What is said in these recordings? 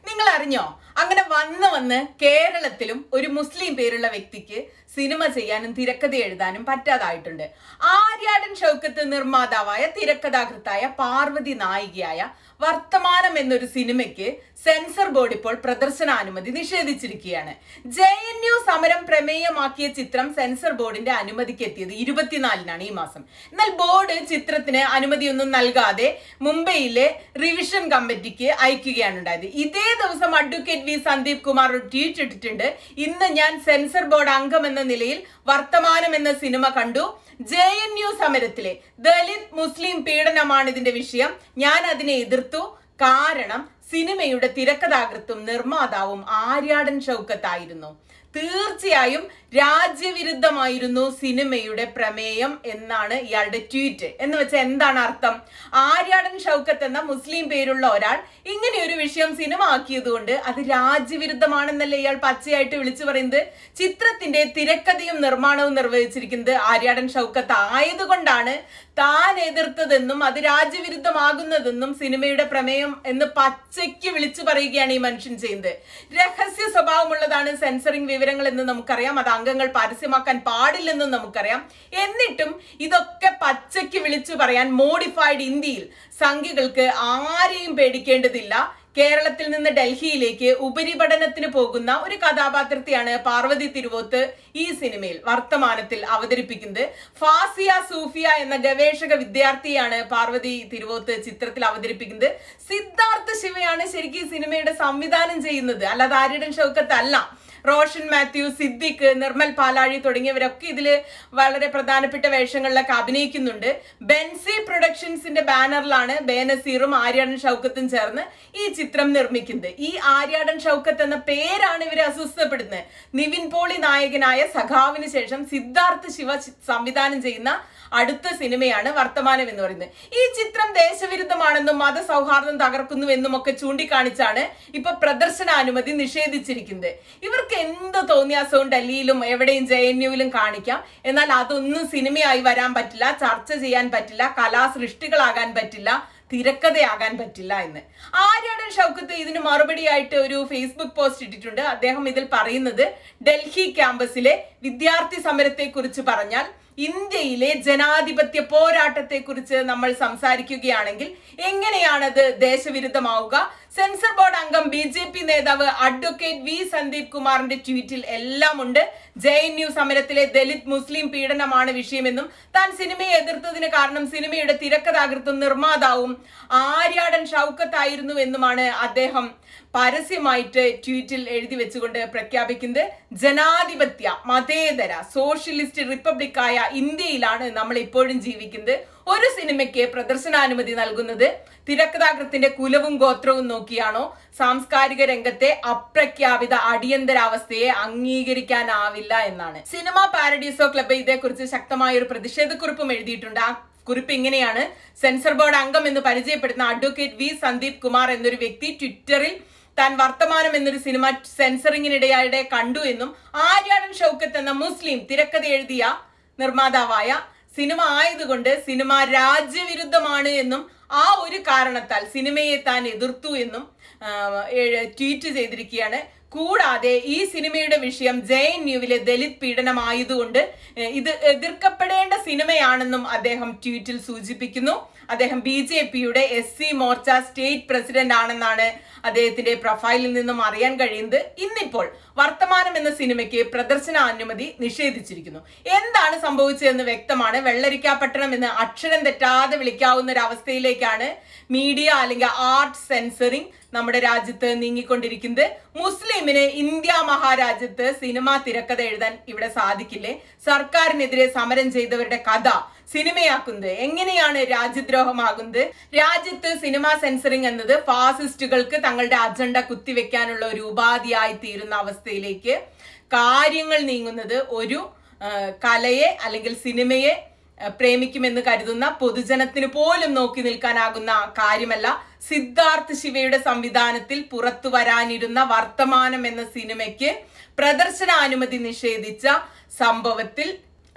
നിങ്ങൾ അറിഞ്ഞോ അങ്ങനെ വന്ന് വന്ന് കേരളത്തിലും ഒരു മുസ്ലിം പേരുള്ള വ്യക്തിക്ക് സിനിമ ചെയ്യാനും തിരക്കഥ എഴുതാനും പറ്റാതായിട്ടുണ്ട് ആര്യാടൻ ഷൗക്കത്ത് നിർമ്മാതാവായ തിരക്കഥാകൃത്തായ പാർവതി നായികയായ വർത്തമാനം എന്നൊരു സിനിമയ്ക്ക് സെൻസർ ബോർഡ് ഇപ്പോൾ പ്രദർശനാനുമതി നിഷേധിച്ചിരിക്കുകയാണ് ജെ എൻ യു സമരം പ്രമേയമാക്കിയ ചിത്രം സെൻസർ ബോർഡിന്റെ അനുമതിക്ക് എത്തിയത് ഇരുപത്തിനാലിനാണ് ഈ മാസം എന്നാൽ ബോർഡ് ചിത്രത്തിന് അനുമതിയൊന്നും നൽകാതെ മുംബൈയിലെ റിവിഷൻ കമ്മിറ്റിക്ക് അയക്കുകയാണ് ഉണ്ടായത് ഇതേ ദിവസം അഡ്വക്കേറ്റ് വി സന്ദീപ് കുമാർ ഒരു ട്വീറ്റ് ഇട്ടിട്ടുണ്ട് ഇന്ന് ഞാൻ സെൻസർ ബോർഡ് അംഗം എന്ന നിലയിൽ വർത്തമാനം എന്ന സിനിമ കണ്ടു ജെ എൻ യു സമരത്തിലെ ദലിത് മുസ്ലിം പീഡനമാണ് ഇതിന്റെ വിഷയം ഞാൻ അതിനെ എതിർത്തു കാരണം സിനിമയുടെ തിരക്കഥാകൃത്തും നിർമ്മാതാവും ആര്യാടൻ ഷൗക്കത്തായിരുന്നു തീർച്ചയായും രാജ്യവിരുദ്ധമായിരുന്നു സിനിമയുടെ പ്രമേയം എന്നാണ് ഇയാളുടെ ട്വീറ്റ് എന്ന് വെച്ചാൽ എന്താണ് അർത്ഥം ആര്യാടൻ ഷൗക്കത്ത് എന്ന മുസ്ലിം പേരുള്ള ഒരാൾ ഇങ്ങനെ ഒരു വിഷയം സിനിമ ആക്കിയതുകൊണ്ട് അത് രാജ്യവിരുദ്ധമാണെന്നല്ലേ ഇയാൾ പച്ചയായിട്ട് വിളിച്ചു പറയുന്നത് ചിത്രത്തിന്റെ തിരക്കഥയും നിർമ്മാണവും നിർവഹിച്ചിരിക്കുന്നത് ആര്യാടൻ ഷൗക്കത്ത് ആയതുകൊണ്ടാണ് താൻ എതിർത്തതെന്നും അത് രാജ്യവിരുദ്ധമാകുന്നതെന്നും സിനിമയുടെ പ്രമേയം എന്ന് പച്ചയ്ക്ക് വിളിച്ചു പറയുകയാണ് ഈ മനുഷ്യൻ ചെയ്യുന്നത് രഹസ്യ സ്വഭാവമുള്ളതാണ് സെൻസറിംഗ് വിവരങ്ങൾ എന്ന് നമുക്കറിയാം അത് അംഗങ്ങൾ പരസ്യമാക്കാൻ പാടില്ലെന്നും നമുക്കറിയാം എന്നിട്ടും ഇതൊക്കെ പച്ചയ്ക്ക് വിളിച്ചു പറയാൻ മോഡിഫൈഡ് ഇന്ത്യയിൽ സംഘികൾക്ക് ആരെയും പേടിക്കേണ്ടതില്ല കേരളത്തിൽ നിന്ന് ഡൽഹിയിലേക്ക് ഉപരിപഠനത്തിന് പോകുന്ന ഒരു കഥാപാത്രത്തെയാണ് പാർവതി തിരുവോത്ത് ഈ സിനിമയിൽ വർത്തമാനത്തിൽ അവതരിപ്പിക്കുന്നത് ഫാസിയ സൂഫിയ എന്ന ഗവേഷക വിദ്യാർത്ഥിയാണ് പാർവതി തിരുവോത്ത് ചിത്രത്തിൽ അവതരിപ്പിക്കുന്നത് സിദ്ധാർത്ഥ ശിവയാണ് ശരിക്കും ഈ സിനിമയുടെ സംവിധാനം ചെയ്യുന്നത് അല്ലാതെ ആര്യടൻ ഷൗക്കത്ത് അല്ല റോഷൻ മാത്യു സിദ്ദിഖ് നിർമ്മൽ പാലാഴി തുടങ്ങിയവരൊക്കെ ഇതിൽ വളരെ പ്രധാനപ്പെട്ട വേഷങ്ങളിലൊക്കെ അഭിനയിക്കുന്നുണ്ട് ബെൻസി പ്രൊഡക്ഷൻസിന്റെ ബാനറിലാണ് ബേനസീറും ആര്യാടൻ ഷൗക്കത്തും ചേർന്ന് ഈ ചിത്രം നിർമ്മിക്കുന്നത് ഈ ആര്യാടൻ ഷൗക്കത്ത് എന്ന പേരാണ് ഇവരെ അസ്വസ്ഥപ്പെടുന്നത് നിവിൻ പോളി നായകനായ സഖാവിന് ശേഷം സിദ്ധാർത്ഥ് ശിവ ചി- സംവിധാനം ചെയ്യുന്ന അടുത്ത സിനിമയാണ് വർത്തമാനം എന്ന് പറയുന്നത് ഈ ചിത്രം ദേശവിരുദ്ധമാണെന്നും മതസൗഹാർദ്ദം തകർക്കുന്നുവെന്നും ഒക്കെ ചൂണ്ടിക്കാണിച്ചാണ് ഇപ്പൊ പ്രദർശനാനുമതി നിഷേധിച്ചിരിക്കുന്നത് ഇവർക്ക് എന്ത് തോന്നിയാസവും ഡൽഹിയിലും എവിടെയും ജെ എൻ യുവിലും കാണിക്കാം എന്നാൽ അതൊന്നും സിനിമയായി വരാൻ പറ്റില്ല ചർച്ച ചെയ്യാൻ പറ്റില്ല കലാസൃഷ്ടികളാകാൻ പറ്റില്ല തിരക്കഥയാകാൻ പറ്റില്ല എന്ന് ആര്യാടൻ ഷൗക്കത്ത് ഇതിന് മറുപടിയായിട്ട് ഒരു ഫേസ്ബുക്ക് പോസ്റ്റ് ഇട്ടിട്ടുണ്ട് അദ്ദേഹം ഇതിൽ പറയുന്നത് ഡൽഹി ക്യാമ്പസിലെ വിദ്യാർത്ഥി സമരത്തെ കുറിച്ച് പറഞ്ഞാൽ ഇന്ത്യയിലെ ജനാധിപത്യ പോരാട്ടത്തെ കുറിച്ച് നമ്മൾ സംസാരിക്കുകയാണെങ്കിൽ എങ്ങനെയാണത് ദേശവിരുദ്ധമാവുക സെൻസർ ബോർഡ് അംഗം ബി ജെ പി നേതാവ് അഡ്വക്കേറ്റ് വി സന്ദീപ് കുമാറിന്റെ ട്വീറ്റിൽ എല്ലാം ഉണ്ട് ജെ എൻ യു സമരത്തിലെ ദലിത് മുസ്ലിം പീഡനമാണ് വിഷയമെന്നും താൻ സിനിമയെ എതിർത്തതിന് കാരണം സിനിമയുടെ തിരക്കഥാകൃത്തും നിർമ്മാതാവും ആര്യാടൻ ഷൗക്കത്തായിരുന്നു എന്നുമാണ് അദ്ദേഹം പരസ്യമായിട്ട് ട്വീറ്റിൽ എഴുതി വെച്ചുകൊണ്ട് പ്രഖ്യാപിക്കുന്നത് ജനാധിപത്യ മതേതര സോഷ്യലിസ്റ്റ് റിപ്പബ്ലിക്കായ ഇന്ത്യയിലാണ് നമ്മൾ ഇപ്പോഴും ജീവിക്കുന്നത് ഒരു സിനിമയ്ക്ക് പ്രദർശനാനുമതി നൽകുന്നത് തിരക്കഥാകൃത്തിന്റെ കുലവും ഗോത്രവും നോക്കിയാണോ സാംസ്കാരിക രംഗത്തെ അപ്രഖ്യാപിത അടിയന്തരാവസ്ഥയെ അംഗീകരിക്കാനാവില്ല എന്നാണ് സിനിമ പാരഡീസോ ക്ലബ് ഇതേക്കുറിച്ച് ശക്തമായ ഒരു പ്രതിഷേധക്കുറിപ്പും എഴുതിയിട്ടുണ്ട് ആ കുറിപ്പ് ഇങ്ങനെയാണ് സെൻസർ ബോർഡ് അംഗം എന്ന് പരിചയപ്പെടുത്തുന്ന അഡ്വക്കേറ്റ് വി സന്ദീപ് കുമാർ എന്നൊരു വ്യക്തി ട്വിറ്ററിൽ താൻ വർത്തമാനം എന്നൊരു സിനിമ സെൻസറിങ്ങിനിടെയായിടെ കണ്ടു എന്നും ആര്യാടൻ ഷൗക്കത്ത് എന്ന മുസ്ലിം തിരക്കഥ എഴുതിയ നിർമ്മാതാവായ സിനിമ ആയതുകൊണ്ട് സിനിമ രാജ്യവിരുദ്ധമാണ് എന്നും ആ ഒരു കാരണത്താൽ സിനിമയെ താൻ എതിർത്തു എന്നും ആ, എഴ- ട്വീറ്റ് ചെയ്തിരിക്കുകയാണ് കൂടാതെ ഈ സിനിമയുടെ വിഷയം ജെ എൻ യുവിലെ ദലിത് പീഡനമായതുകൊണ്ട് ഏഹ്, ഇത് എതിർക്കപ്പെടേണ്ട സിനിമയാണെന്നും അദ്ദേഹം ട്വീറ്റിൽ സൂചിപ്പിക്കുന്നു അദ്ദേഹം ബി ജെ പിയുടെ S C Morcha state president ആണെന്നാണ് അദ്ദേഹത്തിന്റെ പ്രൊഫൈലിൽ നിന്നും അറിയാൻ കഴിയുന്നത് ഇന്നിപ്പോൾ വർത്തമാനം എന്ന സിനിമയ്ക്ക് പ്രദർശനാനുമതി നിഷേധിച്ചിരിക്കുന്നു എന്താണ് സംഭവിച്ചതെന്ന് വ്യക്തമാണ് വെള്ളരിക്കാപട്ടണം എന്ന് അക്ഷരം തെറ്റാതെ വിളിക്കാവുന്ന ഒരു അവസ്ഥയിലേക്കാണ് മീഡിയ അല്ലെങ്കിൽ ആർട്ട് സെൻസറിങ് നമ്മുടെ രാജ്യത്ത് നീങ്ങിക്കൊണ്ടിരിക്കുന്നത് മുസ്ലിമിന് ഇന്ത്യ മഹാരാജ്യത്ത് സിനിമ തിരക്കഥ എഴുതാൻ ഇവിടെ സാധിക്കില്ലേ സർക്കാരിനെതിരെ സമരം ചെയ്തവരുടെ കഥ സിനിമയാക്കുന്നത് എങ്ങനെയാണ് രാജ്യദ്രോഹമാകുന്നത് രാജ്യത്ത് സിനിമ സെൻസറിങ് എന്നത് ഫാസിസ്റ്റുകൾക്ക് തങ്ങളുടെ അജണ്ട കുത്തിവെക്കാനുള്ള ഒരു ഉപാധിയായി തീരുന്ന അവസ്ഥയിലേക്ക് കാര്യങ്ങൾ നീങ്ങുന്നത് ഒരു ആ, കലയെ അല്ലെങ്കിൽ സിനിമയെ ആ, പ്രേമിക്കുമെന്ന് കരുതുന്ന പൊതുജനത്തിന് പോലും നോക്കി നിൽക്കാനാകുന്ന കാര്യമല്ല സിദ്ധാർത്ഥ് ശിവയുടെ സംവിധാനത്തിൽ പുറത്തു വരാനിരുന്ന വർത്തമാനം എന്ന സിനിമയ്ക്ക് പ്രദർശനാനുമതി നിഷേധിച്ച സംഭവത്തിൽ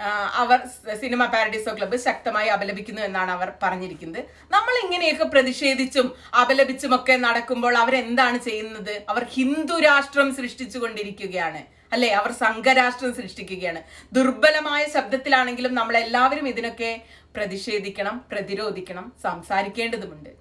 ആ, അവർ സ് സിനിമ പാരഡൈസോ ക്ലബ്ബ് ശക്തമായി അപലപിക്കുന്നു എന്നാണ് അവർ പറഞ്ഞിരിക്കുന്നത് നമ്മൾ ഇങ്ങനെയൊക്കെ പ്രതിഷേധിച്ചും അപലപിച്ചും ഒക്കെ നടക്കുമ്പോൾ അവരെന്താണ് ചെയ്യുന്നത് അവർ ഹിന്ദു രാഷ്ട്രം സൃഷ്ടിച്ചു കൊണ്ടിരിക്കുകയാണ് അല്ലെ അവർ സംഘരാഷ്ട്രം സൃഷ്ടിക്കുകയാണ് ദുർബലമായ ശബ്ദത്തിലാണെങ്കിലും നമ്മൾ എല്ലാവരും ഇതിനൊക്കെ പ്രതിഷേധിക്കണം പ്രതിരോധിക്കണം സംസാരിക്കേണ്ടതുമുണ്ട്